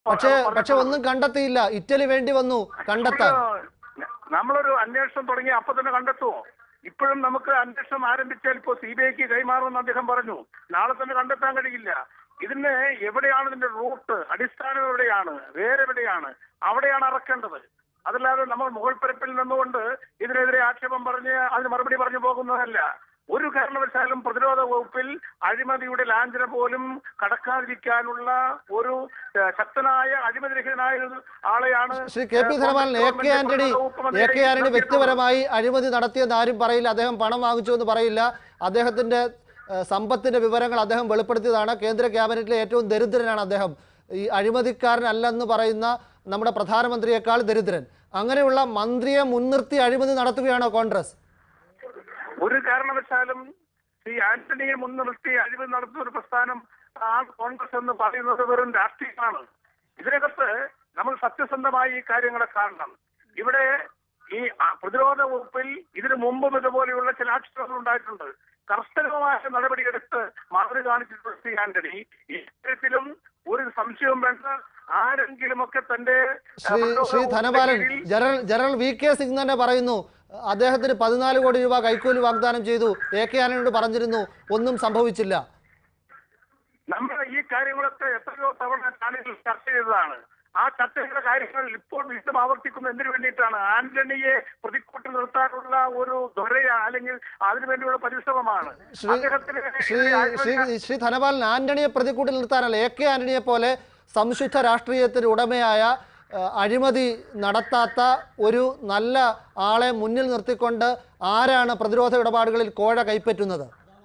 പക്ഷേ പക്ഷെ ഒന്നും കണ്ടെത്തിയില്ല ഇറ്റലി വേണ്ടി വന്നു കണ്ടെത്താൻ നമ്മളൊരു അന്വേഷണം തുടങ്ങി അപ്പൊ തന്നെ കണ്ടെത്തുമോ ഇപ്പോഴും നമുക്ക് അന്വേഷണം ആരംഭിച്ചാൽ ഇപ്പോൾ സി ബി ഐക്ക് കൈമാറുമെന്ന് അദ്ദേഹം പറഞ്ഞു നാളെ തന്നെ കണ്ടെത്താൻ കഴിയില്ല ഇതിന് എവിടെയാണ് ഇതിന്റെ റൂട്ട് അടിസ്ഥാനം എവിടെയാണ് വേരെവിടെയാണ് അവിടെയാണ് അറക്കേണ്ടത് അതല്ലാതെ നമ്മൾ മുകൾ പരപ്പിൽ നിന്നുകൊണ്ട് ഇതിനെതിരെ ആക്ഷേപം പറഞ്ഞ് അതിന് മറുപടി പറഞ്ഞു പോകുന്നതല്ല ഒരു കാരണവശാലും പ്രതിരോധ വകുപ്പിൽ അഴിമതിയുടെ ലാഞ്ചന പോലും കടക്കാതിരിക്കാനുള്ള ഒരു ഏഹ്, ശക്തനായ അഴിമതിരഹിതനായ ഒരു ആളെയാണ് Shri K P Dhanapalan A K Antony A K Antony വ്യക്തിപരമായി അഴിമതി നടത്തിയെന്ന് ആരും പറയില്ല അദ്ദേഹം പണം വാങ്ങിച്ചു എന്ന് പറയില്ല അദ്ദേഹത്തിന്റെ ഏഹ്, സമ്പത്തിന്റെ വിവരങ്ങൾ അദ്ദേഹം വെളിപ്പെടുത്തിയതാണ് കേന്ദ്ര ക്യാബിനറ്റിലെ ഏറ്റവും ദരിദ്രനാണ് അദ്ദേഹം ഈ അഴിമതിക്കാരനല്ലെന്ന് പറയുന്ന നമ്മുടെ പ്രധാനമന്ത്രിയേക്കാൾ ദരിദ്രൻ അങ്ങനെയുള്ള മന്ത്രിയെ മുൻനിർത്തി അഴിമതി നടത്തുകയാണോ കോൺഗ്രസ് ഒരു കാരണവശാലും ശ്രീ ആന്റണിയെ മുൻനിർത്തി അഴിമതി നടത്തുന്ന ഒരു പ്രസ്ഥാനം ആ കോൺഗ്രസ് എന്ന് പറയുന്നത് വെറും രാഷ്ട്രീയമാണ് ഇതിനകത്ത് നമ്മൾ സത്യസന്ധമായി ഈ കാര്യങ്ങളെ കാണണം ഇവിടെ ഈ ആ, പ്രതിരോധ വകുപ്പിൽ ഇതിനു മുമ്പും ഇതുപോലെയുള്ള ചില ആക്ഷേപങ്ങൾ ഉണ്ടായിട്ടുണ്ട് കർശനമായ നടപടിയെടുത്ത് മാതൃ കാണിച്ചിട്ടുള്ള ശ്രീ ആന്റണി ഇത്തരത്തിലും ഒരു സംശയവും വേണ്ട ആരെങ്കിലുമൊക്കെ തന്റെ ആ, ശ്രീ പ്രതിരോധ ശ്രീ വകുപ്പിന്റെ ധനപാലൻ കീഴിൽ general general V K Singh തന്നെ പറയുന്നു അദ്ദേഹത്തിന് പതിനാല് കോടി രൂപ കൈക്കൂലി വാഗ്ദാനം ചെയ്തു എ കെ ആന്റണിയോട് പറഞ്ഞിരുന്നു ഒന്നും സംഭവിച്ചില്ല നമ്മൾ ഈ കാര്യങ്ങളൊക്കെ എത്രയോ തവണ ചാനലിൽ ചർച്ച ചെയ്തതാണ് ആ ചർച്ചയുടെ കാര്യങ്ങൾ ഇപ്പോൾ വീണ്ടും ആവർത്തിക്കുന്ന എന്തിനു വേണ്ടിയിട്ടാണ് ആന്റണിയെ പ്രതിക്കൂട്ട് നിർത്താനുള്ള ഒരു ദ്വരയ അല്ലെങ്കിൽ അതിനു വേണ്ടിയുള്ള പരിശ്രമമാണ് ശ്രീ അദ്ദേഹത്തിന് ശ്രീ ശ്രീ അഴിമതി- ശ്രീ ധനപാലൻ ആന്റണിയെ പ്രതിക്കൂട്ടിൽ നിർത്താനല്ല എ കെ ആന്റണിയെ പോലെ സംശുദ്ധ രാഷ്ട്രീയത്തിന് ഉടമയായ ആ, അഴിമതി നടത്താത്ത ഒരു നല്ല ആളെ മുന്നിൽ നിർത്തിക്കൊണ്ട് ആരാണ് പ്രതിരോധ ഇടപാടുകളിൽ കോഴ കൈപ്പറ്റുന്നത്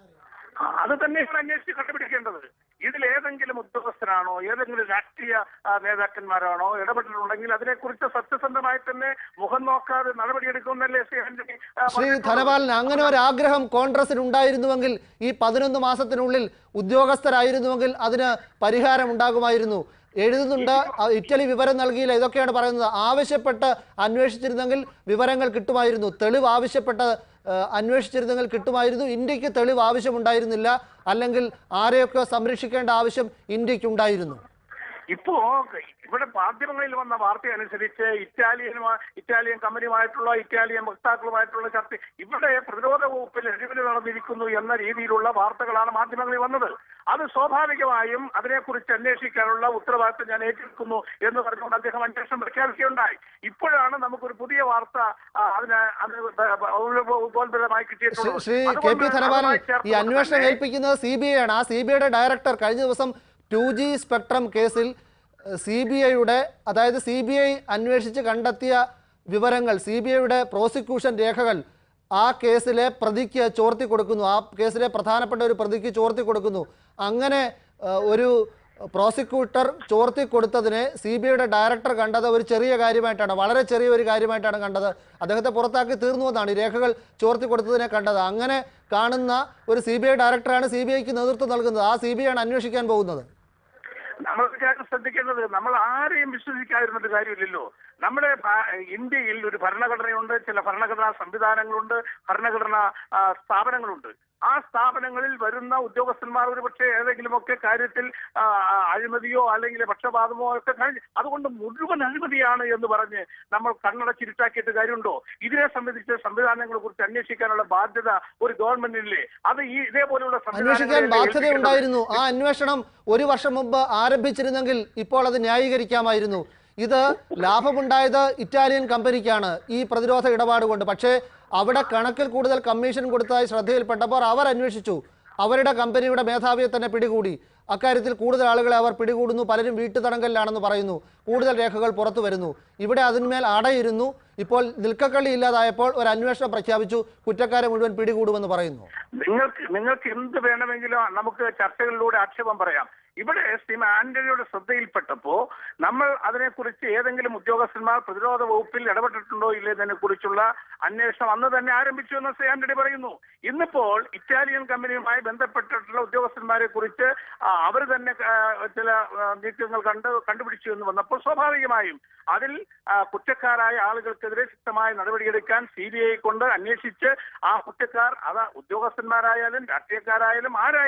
അത് തന്നെയാണ് അന്വേഷിച്ച് കണ്ടുപിടിക്കേണ്ടത് ഇതിൽ ഏതെങ്കിലും ഉദ്യോഗസ്ഥരാണോ ഏതെങ്കിലും രാഷ്ട്രീയ ആ, നേതാക്കന്മാരാണോ ഇടപെട്ടിട്ടുണ്ടെങ്കിൽ അതിനെക്കുറിച്ച് സത്യസന്ധമായി തന്നെ മുഖം നോക്കാതെ നടപടിയെടുക്കുമെന്നല്ലേ ശ്രീ ആന്റണി ആ, ശ്രീ പറഞ്ഞിട്ടുള്ളത്? ധനപാലൻ അങ്ങനെ ഒരു ആഗ്രഹം കോൺഗ്രസിന് ഉണ്ടായിരുന്നുവെങ്കിൽ ഈ പതിനൊന്ന് മാസത്തിനുള്ളിൽ ഉദ്യോഗസ്ഥരായിരുന്നുവെങ്കിൽ അതിന് പരിഹാരം ഉണ്ടാകുമായിരുന്നു എഴുതുന്നുണ്ട് അ, ഇറ്റലി വിവരം നൽകിയില്ല ഇതൊക്കെയാണ് പറയുന്നത് ആവശ്യപ്പെട്ട് അന്വേഷിച്ചിരുന്നെങ്കിൽ വിവരങ്ങൾ കിട്ടുമായിരുന്നു തെളിവ് ആവശ്യപ്പെട്ട് ഏ, അന്വേഷിച്ചിരുന്നെങ്കിൽ കിട്ടുമായിരുന്നു ഇന്ത്യക്ക് തെളിവ് ആവശ്യമുണ്ടായിരുന്നില്ല അല്ലെങ്കിൽ ആരെയൊക്കെ സംരക്ഷിക്കേണ്ട ആവശ്യം ഇന്ത്യക്കുണ്ടായിരുന്നു ഇപ്പോ ഇവിടെ മാധ്യമങ്ങളിൽ വന്ന വാർത്ത അനുസരിച്ച് ഇറ്റാലിയൻ ഇറ്റാലിയൻ കമ്പനിയുമായിട്ടുള്ള ഇറ്റാലിയൻ വക്താക്കളുമായിട്ടുള്ള ചർച്ച ഇവിടെ പ്രതിരോധ വകുപ്പിൽ അഴിമതി നടന്നിരിക്കുന്നു എന്ന രീതിയിലുള്ള വാർത്തകളാണ് മാധ്യമങ്ങളിൽ വന്നത് അത് സ്വാഭാവികമായും അതിനെക്കുറിച്ച് അന്വേഷിക്കാനുള്ള ഉത്തരവാദിത്വം ഞാൻ ഏറ്റെടുക്കുന്നു എന്ന് പറഞ്ഞുകൊണ്ട് അദ്ദേഹം അന്വേഷണം പ്രഖ്യാപിക്കുകയുണ്ടായി ഇപ്പോഴാണ് നമുക്കൊരു പുതിയ വാർത്ത ആ, അതിന് അത് ഉപോത്ബലമായി ശ്രീ- കിട്ടിയിട്ടുള്ളത് ശ്രീ കെ അതുകൊണ്ട് പി ധനപാലൻ അതുമായി ഈ ചേർത്തുകൊണ്ട് അന്വേഷണം തന്നെ ഏൽപ്പിക്കുന്നത് സി ബി ഐ ആണ് ആ സി ബി ഐയുടെ ഡയറക്ടർ കഴിഞ്ഞ ദിവസം ടു ജി സ്പെക്ട്രം കേസിൽ സി ബി ഐയുടെ അതായത് സി ബി ഐ അന്വേഷിച്ച് കണ്ടെത്തിയ വിവരങ്ങൾ സി ബി ഐയുടെ പ്രോസിക്യൂഷൻ രേഖകൾ ആ കേസിലെ പ്രതിക്ക് ചോർത്തി കൊടുക്കുന്നു ആ കേസിലെ പ്രധാനപ്പെട്ട ഒരു പ്രതിക്ക് ചോർത്തി കൊടുക്കുന്നു അങ്ങനെ ആ, ഒരു പ്രോസിക്യൂട്ടർ ചോർത്തി കൊടുത്തതിനെ സി ബി ഐയുടെ ഡയറക്ടർ കണ്ടത് ഒരു ചെറിയ കാര്യമായിട്ടാണ് വളരെ ചെറിയ ഒരു കാര്യമായിട്ടാണ് കണ്ടത് അദ്ദേഹത്തെ പുറത്താക്കി തീർന്നു എന്നാണ് ഈ രേഖകൾ ചോർത്തി കൊടുത്തതിനെ കണ്ടത് അങ്ങനെ കാണുന്ന ഒരു സി ബി ഐ ഡയറക്ടറാണ് സി ബി ഐക്ക് നേതൃത്വം നൽകുന്നത് ആ സി ബി ഐ ആണ് അന്വേഷിക്കാൻ പോകുന്നത് നമ്മൾ ഒരു കാര്യം ശ്രദ്ധിക്കേണ്ടത് നമ്മൾ ആരെയും വിശ്വസിക്കാതിരുന്നിട്ട് കാര്യമില്ലല്ലോ നമ്മുടെ ഭ- ഇന്ത്യയിൽ ഒരു ഭരണഘടനയുണ്ട് ചില ഭരണഘടനാ സംവിധാനങ്ങളുണ്ട് ഭരണഘടനാ ആ, സ്ഥാപനങ്ങളുണ്ട് ആ സ്ഥാപനങ്ങളിൽ വരുന്ന ഉദ്യോഗസ്ഥന്മാർ ഒരു പക്ഷേ ഏതെങ്കിലുമൊക്കെ കാര്യത്തിൽ ആ, ആ, അഴിമതിയോ അല്ലെങ്കിൽ പക്ഷപാതമോ ഒക്കെ കഴിഞ്ഞ് അതുകൊണ്ട് മുഴുവൻ അഴിമതിയാണ് എന്ന് പറഞ്ഞ് നമ്മൾ കണ്ണടച്ചിരുട്ടാക്കിയിട്ട് കാര്യമുണ്ടോ ഇതിനെ സംബന്ധിച്ച് സംവിധാനങ്ങളെ കുറിച്ച് അന്വേഷിക്കാനുള്ള ബാധ്യത ഒരു ഗവൺമെന്റിനില്ലേ അത് ഈ ഇതേപോലെയുള്ള അന്വേഷിക്കാൻ സംവിധാനങ്ങളെ ബാധ്യത ഏൽപ്പിക്കേണ്ടത്. ഉണ്ടായിരുന്നു ആ അന്വേഷണം ഒരു വർഷം മുമ്പ് ആരംഭിച്ചിരുന്നെങ്കിൽ ഇപ്പോൾ അത് ന്യായീകരിക്കാമായിരുന്നു ഇത് ലാഭമുണ്ടായത് ഇറ്റാലിയൻ കമ്പനിക്കാണ് ഈ പ്രതിരോധ ഇടപാട് കൊണ്ട് പക്ഷേ അവിടെ കണക്കിൽ കൂടുതൽ കമ്മീഷൻ കൊടുത്തതായി ശ്രദ്ധയിൽപ്പെട്ടപ്പോൾ അവർ അന്വേഷിച്ചു അവരുടെ കമ്പനിയുടെ മേധാവിയെ തന്നെ പിടികൂടി അക്കാര്യത്തിൽ കൂടുതൽ ആളുകളെ അവർ പിടികൂടുന്നു പലരും വീട്ടുതടങ്കലിലാണെന്ന് പറയുന്നു കൂടുതൽ രേഖകൾ പുറത്തു വരുന്നു ഇവിടെ അതിന്മേൽ അടയിരുന്നു ഇപ്പോൾ നിൽക്കക്കള്ളി ഇല്ലാതായപ്പോൾ ഒരു അന്വേഷണം പ്രഖ്യാപിച്ചു കുറ്റക്കാരെ മുഴുവൻ പിടികൂടുമെന്ന് പറയുന്നു നിങ്ങൾക്ക് നിങ്ങൾക്ക് എന്ത് വേണമെങ്കിലും നമുക്ക് ചർച്ചകളിലൂടെ ആക്ഷേപം പറയാം ഇവിടെ ശ്രീ ആന്റണിയുടെ ശ്രദ്ധയിൽപ്പെട്ടപ്പോ നമ്മൾ അതിനെക്കുറിച്ച് ഏതെങ്കിലും ഉദ്യോഗസ്ഥന്മാർ പ്രതിരോധ വകുപ്പിൽ ഇടപെട്ടിട്ടുണ്ടോ ഇല്ലെന്നതിനെ കുറിച്ചുള്ള അന്വേഷണം അന്ന് തന്നെ ആരംഭിച്ചു എന്ന് ശ്രീ ആന്റണി പറയുന്നു ഇന്നിപ്പോൾ ഇറ്റാലിയൻ കമ്പനിയുമായി ബന്ധപ്പെട്ടിട്ടുള്ള ഉദ്യോഗസ്ഥന്മാരെ കുറിച്ച് അവർ തന്നെ ആ, ചില ആ, നീക്കങ്ങൾ കണ്ട് കണ്ടുപിടിച്ചു എന്ന് വന്നപ്പോൾ സ്വാഭാവികമായും അതിൽ ആ, കുറ്റക്കാരായ ആളുകൾക്കെതിരെ ശക്തമായ നടപടിയെടുക്കാൻ സി ബി ഐ കൊണ്ട് അന്വേഷിച്ച് ആ കുറ്റക്കാർ അത് ഉദ്യോഗസ്ഥന്മാരായാലും രാഷ്ട്രീയക്കാരായാലും ആരായാലും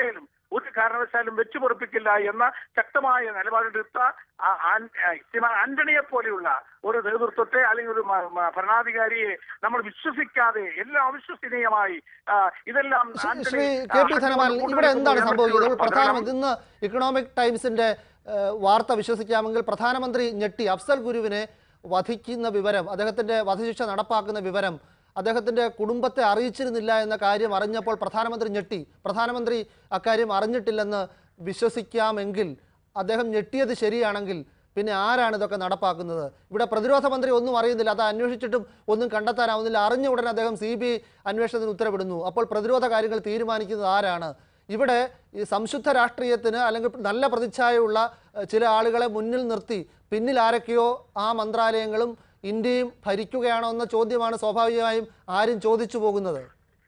ഒരു കാരണവശാലും വെച്ചു പൊറപ്പിക്കില്ല എന്ന ശക്തമായ നിലപാടെടുത്ത ആ ആൻ- ആ ശ്രീമാൻ ആന്റണിയെ പോലെയുള്ള ഒരു നേതൃത്വത്തെ അല്ലെങ്കിൽ ഒരു മ- മ- ഭരണാധികാരിയെ നമ്മൾ വിശ്വസിക്കാതെ എല്ലാം അവിശ്വസനീയമായി ആ, ഇതെല്ലാം ശ്രീ- ആന്റണി, ശ്രീ ആ, കെ പി ധനപാലൻ ഹൈക്കോടതി ഇവിടെ എന്താണ് കൊണ്ടുവരുന്ന സംഭവിക്കുന്നത് ഇപ്പോൾ പതനം പ്രധാനമന്ത്രി ഇന്ന് ഇക്കണോമിക് ടൈംസിന്റെ ഏഹ്, വാർത്ത വിശ്വസിക്കാമെങ്കിൽ പ്രധാനമന്ത്രി ഞെട്ടി അഫ്സൽ ഗുരുവിനെ വധിക്കുന്ന വിവരം അദ്ദേഹത്തിന്റെ വധശിക്ഷ നടപ്പാക്കുന്ന വിവരം അദ്ദേഹത്തിന്റെ കുടുംബത്തെ അറിയിച്ചിരുന്നില്ല എന്ന കാര്യം അറിഞ്ഞപ്പോൾ പ്രധാനമന്ത്രി ഞെട്ടി പ്രധാനമന്ത്രി അക്കാര്യം അറിഞ്ഞിട്ടില്ലെന്ന് വിശ്വസിക്കാമെങ്കിൽ അദ്ദേഹം ഞെട്ടിയത് ശരിയാണെങ്കിൽ പിന്നെ ആരാണ് ഇതൊക്കെ നടപ്പാക്കുന്നത് ഇവിടെ പ്രതിരോധ മന്ത്രി ഒന്നും അറിയുന്നില്ല അത് അന്വേഷിച്ചിട്ടും ഒന്നും കണ്ടെത്താനാവുന്നില്ല അറിഞ്ഞ ഉടനെ അദ്ദേഹം സി ബി ഐ അന്വേഷണത്തിന് ഉത്തരവിടുന്നു അപ്പോൾ പ്രതിരോധ കാര്യങ്ങൾ തീരുമാനിക്കുന്നത് ആരാണ് ഇവിടെ ഈ സംശുദ്ധ രാഷ്ട്രീയത്തിന് അല്ലെങ്കിൽ നല്ല പ്രതിച്ഛായയുള്ള ഏഹ്, ചില ആളുകളെ മുന്നിൽ നിർത്തി പിന്നിൽ ആരൊക്കെയോ ആ മന്ത്രാലയങ്ങളും ഇന്ത്യയും ഭരിക്കുകയാണോ എന്ന ചോദ്യമാണ് സ്വാഭാവികമായും ആരും ചോദിച്ചു പോകുന്നത്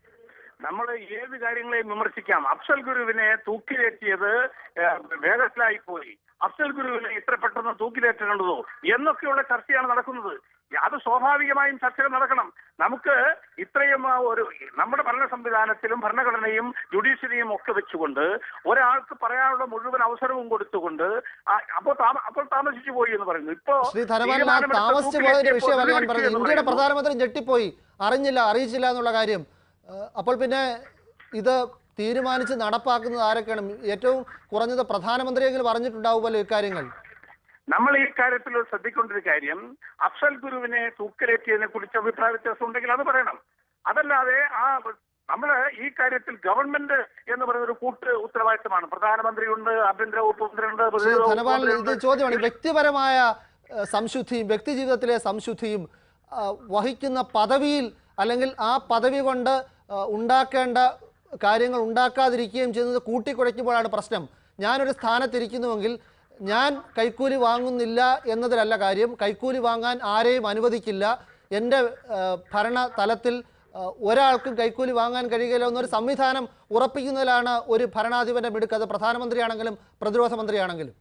നമ്മൾ ഏത് കാര്യങ്ങളെയും വിമർശിക്കാം അഫ്സൽ ഗുരുവിനെ തൂക്കിലേറ്റിയത് ഏഹ്, വേഗത്തിലായി പോയി അഫ്സൽ ഗുരുവിനെ ഇത്ര പെട്ടെന്ന് തൂക്കിലേറ്റേണ്ടതോ എന്നൊക്കെയുള്ള ചർച്ചയാണ് നടക്കുന്നത് അത് സ്വാഭാവികമായും ചർച്ചകൾ നടക്കണം നമുക്ക് ഇത്രയും ആ, ഒരു നമ്മുടെ ഭരണ സംവിധാനത്തിലും ഭരണഘടനയും ജുഡീഷ്യറിയും ഒക്കെ വെച്ചുകൊണ്ട് ഒരാൾക്ക് പറയാനുള്ള മുഴുവൻ അവസരവും കൊടുത്തുകൊണ്ട് ആ, അപ്പോൾ താമ- അപ്പോൾ താമസിച്ചു പോയി എന്ന് പറയുന്നു ഇപ്പോ ശ്രീ ധനപാലൻ ആ തീരുമാനമെടുത്ത താമസിച്ചു പോയതിന്റെ തൂക്കിലേറ്റിയപ്പോൾ വിഷയമല്ല ഞാൻ വെടിവെച്ചു പറഞ്ഞത് എന്ന് ഇന്ത്യയുടെ പറയുന്നു. പ്രധാനമന്ത്രി ഞെട്ടിപ്പോയി അറിഞ്ഞില്ല അറിയിച്ചില്ല എന്നുള്ള കാര്യം ഏഹ്, അപ്പോൾ പിന്നെ ഇത് തീരുമാനിച്ച് നടപ്പാക്കുന്നത് ആരൊക്കെയാണ് ഏറ്റവും കുറഞ്ഞത് പ്രധാനമന്ത്രിയെങ്കിലും അറിഞ്ഞിട്ടുണ്ടാവുമല്ലോ ഇക്കാര്യങ്ങൾ നമ്മൾ ഈ കാര്യത്തിൽ ശ്രദ്ധിക്കേണ്ട ഒരു കാര്യം അഫ്സൽ ഗുരുവിനെ തൂക്കിലേറ്റിയതിനെ കുറിച്ച് അഭിപ്രായ വ്യത്യാസം ഉണ്ടെങ്കിൽ അത് പറയണം അതല്ലാതെ ആ നമ്മള് ഈ കാര്യത്തിൽ ഗവൺമെന്റ് എന്ന് പറയുന്ന ഒരു കൂട്ട് ഉത്തരവാദിത്തമാണ് പ്രധാനമന്ത്രിയുണ്ട് ആഭ്യന്തര വകുപ്പ് മന്ത്രിയുണ്ട് ശ്രീ പ്രതിരോധ വകുപ്പ് ധനപാലൻ ഇത് മന്ത്രിയുണ്ട്. ചോദ്യമാണ് ഈ വ്യക്തിപരമായ ഏഹ്, സംശുദ്ധിയും വ്യക്തി ജീവിതത്തിലെ സംശുദ്ധിയും ആ, വഹിക്കുന്ന പദവിയിൽ അല്ലെങ്കിൽ ആ പദവി കൊണ്ട് ആ, ഉണ്ടാക്കേണ്ട കാര്യങ്ങൾ ഉണ്ടാക്കാതിരിക്കുകയും ചെയ്യുന്നത് കൂട്ടിക്കുഴയ്ക്കുമ്പോഴാണ് പ്രശ്നം ഞാനൊരു സ്ഥാനത്തിരിക്കുന്നുവെങ്കിൽ ഞാൻ കൈക്കൂലി വാങ്ങുന്നില്ല എന്നതിലല്ല കാര്യം കൈക്കൂലി വാങ്ങാൻ ആരെയും അനുവദിക്കില്ല എൻ്റെ ഏഹ്, ഭരണ തലത്തിൽ ഏഹ്, ഒരാൾക്കും കൈക്കൂലി വാങ്ങാൻ കഴിയുകയില്ല എന്നൊരു സംവിധാനം ഉറപ്പിക്കുന്നതിലാണ് ഒരു ഭരണാധിപന്റെ മിടുക്ക് അത് പ്രധാനമന്ത്രിയാണെങ്കിലും പ്രതിരോധ മന്ത്രിയാണെങ്കിലും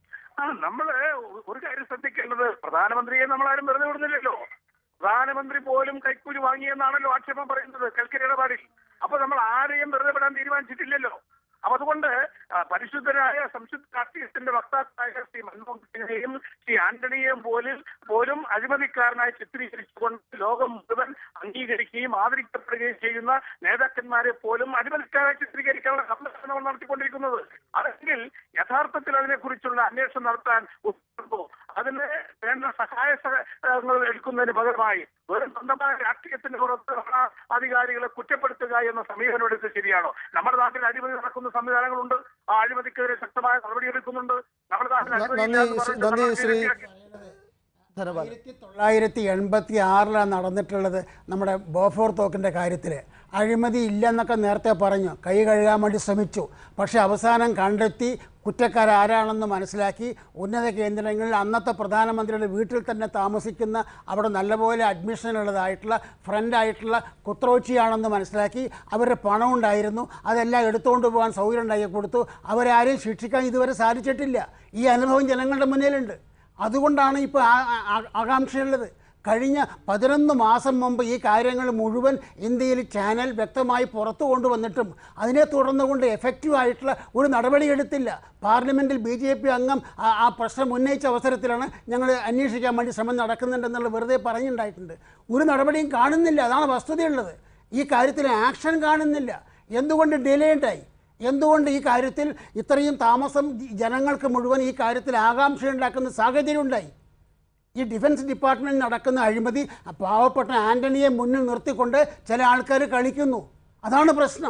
ആ നമ്മള് ഒരു കാര്യം ശ്രദ്ധിക്കേണ്ടത് പ്രധാനമന്ത്രിയെ നമ്മൾ ആരും വെറുതെ വിടുന്നില്ലല്ലോ പ്രധാനമന്ത്രി പോലും കൈക്കൂലി വാങ്ങിയെന്നാണല്ലോ ആക്ഷേപം പറയുന്നത് കൽക്കരി ഇടപാടിൽ അപ്പൊ നമ്മൾ ആരെയും വെറുതെ വിടാൻ തീരുമാനിച്ചിട്ടില്ലല്ലോ അപ്പൊ അതുകൊണ്ട് ആ, പരിശുദ്ധരായ സംശുദ്ധ രാഷ്ട്രീയത്തിന്റെ വക്താക്കളായ ശ്രീ മൻമോഹൻ സിംഗിനെയും ശ്രീ ആന്റണിയെയും പോലും പോലും അഴിമതിക്കാരനായി ചിത്രീകരിച്ചുകൊണ്ട് ലോകം മുഴുവൻ അംഗീകരിക്കുകയും ആദരിക്കപ്പെടുകയും ചെയ്യുന്ന നേതാക്കന്മാരെ പോലും അഴിമതിക്കാരായി ചിത്രീകരിക്കാനുള്ള സംരക്ഷണമാണ് നടത്തിക്കൊണ്ടിരിക്കുന്നത് അല്ലെങ്കിൽ യഥാർത്ഥത്തിൽ അതിനെക്കുറിച്ചുള്ള അന്വേഷണം നടത്താൻ ഉത്തരവോ അതിന് വേണ്ട സഹായ സഹകരണങ്ങൾ എടുക്കുന്നതിന് പകരമായി വെറും സ്വന്തമായ രാഷ്ട്രീയത്തിന്റെ പുറത്ത് ഭരണ അധികാരികളെ കുറ്റപ്പെടുത്തുക എന്ന സമീപനം എടുത്ത് ശരിയാണോ നമ്മുടെ നാട്ടിൽ അഴിമതി നടക്കുന്ന സംവിധാനങ്ങളുണ്ട് ആ അഴിമതിക്കെതിരെ ശക്തമായ നടപടിയെടുക്കുന്നുണ്ട് നമ്മുടെ നാട്ടിൽ ന- അഴിമതി നന്ദി ഇല്ല എന്ന് ശ്രീ- പറഞ്ഞ് നന്ദി ശ്രീ ഭരണാധികാരിയെ ധനപാലൻ ആയിരത്തി തൊള്ളായിരത്തി എൺപത്തി ആറിലാണ് നടന്നിട്ടുള്ളത് നമ്മുടെ ബോഫോർ തോക്കിൻ്റെ കാര്യത്തിൽ അഴിമതി ഇല്ലെന്നൊക്കെ നേരത്തെ പറഞ്ഞു കൈ കഴുകാൻ വേണ്ടി ശ്രമിച്ചു പക്ഷേ അവസാനം കണ്ടെത്തി കുറ്റക്കാരാരാണെന്ന് മനസ്സിലാക്കി ഉന്നത കേന്ദ്രങ്ങളിൽ അന്നത്തെ പ്രധാനമന്ത്രിയുടെ വീട്ടിൽ തന്നെ താമസിക്കുന്ന അവിടെ നല്ലപോലെ അഡ്മിഷനുള്ളതായിട്ടുള്ള ഫ്രണ്ടായിട്ടുള്ള കുത്രോച്ചിയാണെന്ന് മനസ്സിലാക്കി അവരുടെ പണം ഉണ്ടായിരുന്നു അതെല്ലാം എടുത്തുകൊണ്ട് പോകാൻ സൗകര്യം ഉണ്ടാക്കി കൊടുത്തു അവരാരെയും ശിക്ഷിക്കാൻ ഇതുവരെ സാധിച്ചിട്ടില്ല ഈ അനുഭവം ജനങ്ങളുടെ മുന്നിലുണ്ട് അതുകൊണ്ടാണ് ഇപ്പോൾ ആകാംക്ഷയുള്ളത് കഴിഞ്ഞ പതിനൊന്ന് മാസം മുമ്പ് ഈ കാര്യങ്ങൾ മുഴുവൻ ഇന്ത്യയിൽ ചാനൽ വ്യക്തമായി പുറത്തു കൊണ്ടുവന്നിട്ടും അതിനെ തുടർന്നുകൊണ്ട് എഫക്റ്റീവ് ആയിട്ടുള്ള ഒരു നടപടിയെടുത്തില്ല പാർലമെൻറ്റിൽ ബി ജെ പി അംഗം ആ- ആ പ്രശ്നം ഉന്നയിച്ച അവസരത്തിലാണ് ഞങ്ങൾ അന്വേഷിക്കാൻ വേണ്ടി ശ്രമം നടക്കുന്നുണ്ടെന്നുള്ള വെറുതെ പറഞ്ഞിട്ടുണ്ടായിട്ടുണ്ട് ഒരു നടപടിയും കാണുന്നില്ല അതാണ് വസ്തുതയുള്ളത് ഈ കാര്യത്തിൽ ആക്ഷൻ കാണുന്നില്ല എന്തുകൊണ്ട് ഡിലേ ഉണ്ടായി എന്തുകൊണ്ട് ഈ കാര്യത്തിൽ ഇത്രയും താമസം ജ- ജനങ്ങൾക്ക് മുഴുവൻ ഈ കാര്യത്തിൽ ആകാംക്ഷ ഉണ്ടാക്കുന്ന സാഹചര്യം ഉണ്ടായി ഈ ഡിഫൻസ് ഡിപ്പാർട്ട്മെൻറ്റ് നടക്കുന്ന അഴിമതി ആ പാവപ്പെട്ട ആൻ്റണിയെ മുന്നിൽ നിർത്തിക്കൊണ്ട് ചില ആൾക്കാർ കളിക്കുന്നു അതാണ് പ്രശ്നം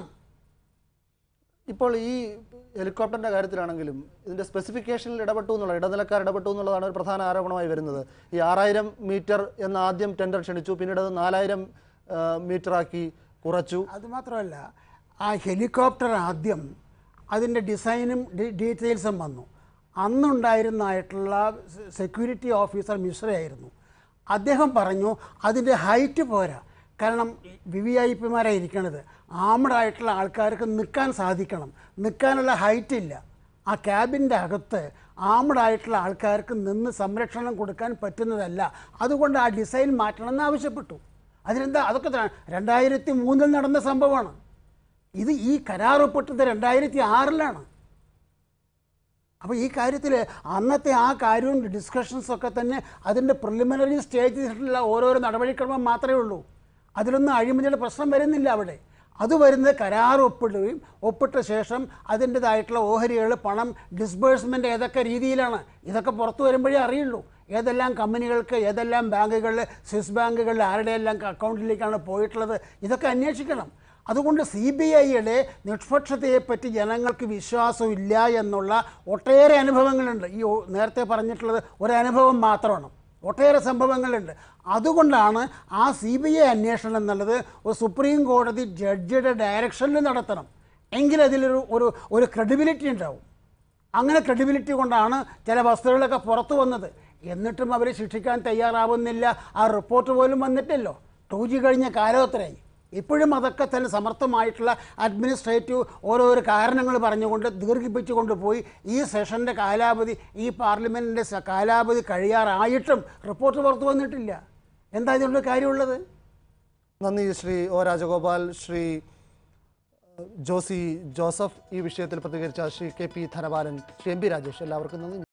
ഇപ്പോൾ ഈ ഹെലികോപ്റ്ററിന്റെ കാര്യത്തിലാണെങ്കിലും ഇതിന്റെ സ്പെസിഫിക്കേഷനിൽ ഇടപെട്ടു എന്നുള്ള ഇടനിലക്കാർ ഇടപെട്ടു എന്നുള്ളതാണ് ഒരു പ്രധാന ആരോപണമായി വരുന്നത് ഈ ആറായിരം മീറ്റർ എന്ന് ആദ്യം ടെൻഡർ ക്ഷണിച്ചു പിന്നീട് അത് നാലായിരം മീറ്ററാക്കി കുറച്ചു അതുമാത്രമല്ല ആ ഹെലികോപ്റ്റർ ആദ്യം അതിൻ്റെ ഡിസൈനും ഡി- ഡീറ്റെയിൽസും വന്നു അന്നുണ്ടായിരുന്നായിട്ടുള്ള സെ- സെക്യൂരിറ്റി ഓഫീസർ മിശ്രയായിരുന്നു അദ്ദേഹം പറഞ്ഞു അതിൻ്റെ ഹൈറ്റ് പോരാ കാരണം വി വി ഐ പിമാരാണ് ഇരിക്കണത് ആമഡായിട്ടുള്ള ആൾക്കാർക്ക് നിൽക്കാൻ സാധിക്കണം നിൽക്കാനുള്ള ഹൈറ്റ് ഇല്ല ആ ക്യാബിൻ്റെ അകത്ത് ആമഡായിട്ടുള്ള ആൾക്കാർക്ക് നിന്ന് സംരക്ഷണം കൊടുക്കാൻ പറ്റുന്നതല്ല അതുകൊണ്ട് ആ ഡിസൈൻ മാറ്റണമെന്ന് ആവശ്യപ്പെട്ടു അതിനെന്താ അതൊക്കെ ത- രണ്ടായിരത്തി മൂന്നിൽ നടന്ന സംഭവമാണ് ഇത് ഈ കരാർ ഒപ്പിട്ടത് രണ്ടായിരത്തി ആറിലാണ് അപ്പോൾ ഈ കാര്യത്തിൽ അന്നത്തെ ആ കാര്യവും ഡിസ്കഷൻസ് ഒക്കെ തന്നെ അതിൻ്റെ പ്രിലിമിനറി സ്റ്റേജിലുള്ള ഓരോരോ നടപടിക്രമം മാത്രമേ ഉള്ളൂ അതിലൊന്നും അഴിമതിയുടെ പ്രശ്നം വരുന്നില്ല അവിടെ അത് വരുന്നത് കരാർ ഒപ്പിടുകയും ഒപ്പിട്ട ശേഷം അതിൻ്റെതായിട്ടുള്ള ഓഹരികൾ പണം ഡിസ്ബേഴ്സ്മെൻറ്റ് ഏതൊക്കെ രീതിയിലാണ് ഇതൊക്കെ പുറത്തു വരുമ്പോഴേ അറിയുള്ളൂ ഏതെല്ലാം കമ്പനികൾക്ക് ഏതെല്ലാം ബാങ്കുകളിൽ സ്വിസ് ബാങ്കുകളിൽ ആരുടെയെല്ലാം അക്കൗണ്ടിലേക്കാണ് പോയിട്ടുള്ളത് ഇതൊക്കെ അന്വേഷിക്കണം അതുകൊണ്ട് സി ബി ഐയുടെ നിഷ്പക്ഷതയെപ്പറ്റി ജനങ്ങൾക്ക് വിശ്വാസമില്ല എന്നുള്ള ഒട്ടേറെ അനുഭവങ്ങളുണ്ട് ഈ ഒ- നേരത്തെ പറഞ്ഞിട്ടുള്ളത് ഒരനുഭവം മാത്രമാണ് ഒട്ടേറെ സംഭവങ്ങളുണ്ട് അതുകൊണ്ടാണ് ആ സി ബി ഐ അന്വേഷണം എന്നുള്ളത് ഒരു സുപ്രീം കോടതി ജഡ്ജിയുടെ ഡയറക്ഷനിൽ നടത്തണം എങ്കിലതിലൊരു ഒരു ഒരു ക്രെഡിബിലിറ്റി ഉണ്ടാവും അങ്ങനെ ക്രെഡിബിലിറ്റി കൊണ്ടാണ് ചില വസ്തുക്കളൊക്കെ പുറത്തു വന്നത് എന്നിട്ടും അവർ ശിക്ഷിക്കാൻ തയ്യാറാവുന്നില്ല ആ റിപ്പോർട്ട് പോലും വന്നിട്ടില്ലോ ടു ജി കഴിഞ്ഞ കാലത്രയായി ഇപ്പോഴും അതൊക്കെ തന്നെ സമർത്ഥമായിട്ടുള്ള അഡ്മിനിസ്ട്രേറ്റീവ് ഓരോരോ കാരണങ്ങൾ പറഞ്ഞുകൊണ്ട് ദീർഘിപ്പിച്ചു കൊണ്ടുപോയി ഈ സെഷൻ്റെ കാലാവധി ഈ പാർലമെൻറ്റിൻ്റെ കാലാവധി കഴിയാറായിട്ടും റിപ്പോർട്ട് പുറത്തു വന്നിട്ടില്ല എന്താ ഇതിനുള്ള കാര്യമുള്ളത് നന്ദി ശ്രീ ഒ രാജഗോപാൽ ശ്രീ ജോസി ജോസഫ് ഈ വിഷയത്തിൽ പ്രതികരിച്ച Shri K P Dhanapalan Shri M P Rajesh എല്ലാവർക്കും നന്ദി